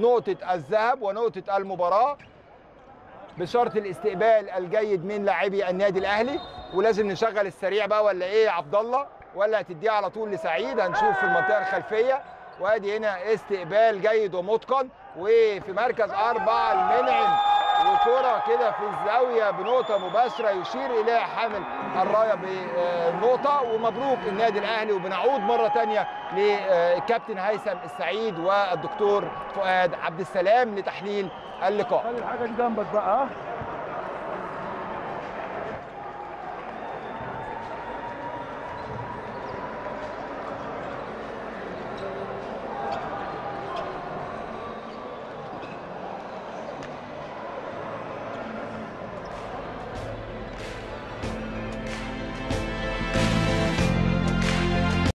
نقطة الذهب ونقطة المباراة بشرط الاستقبال الجيد من لاعبي النادي الاهلي ولازم نشغل السريع بقى ولا ايه يا عبد الله ولا هتديها على طول لسعيد هنشوف في المنطقه الخلفيه وادي هنا استقبال جيد ومتقن وفي مركز اربعه المنعم وكرة كده في الزاوية بنقطة مباشرة يشير إليها حامل الراية بنقطة ومبروك النادي الأهلي وبنعود مرة تانية للكابتن هيثم السعيد والدكتور فؤاد عبد السلام لتحليل اللقاء خلي الحاجه دي جنبك بقى ها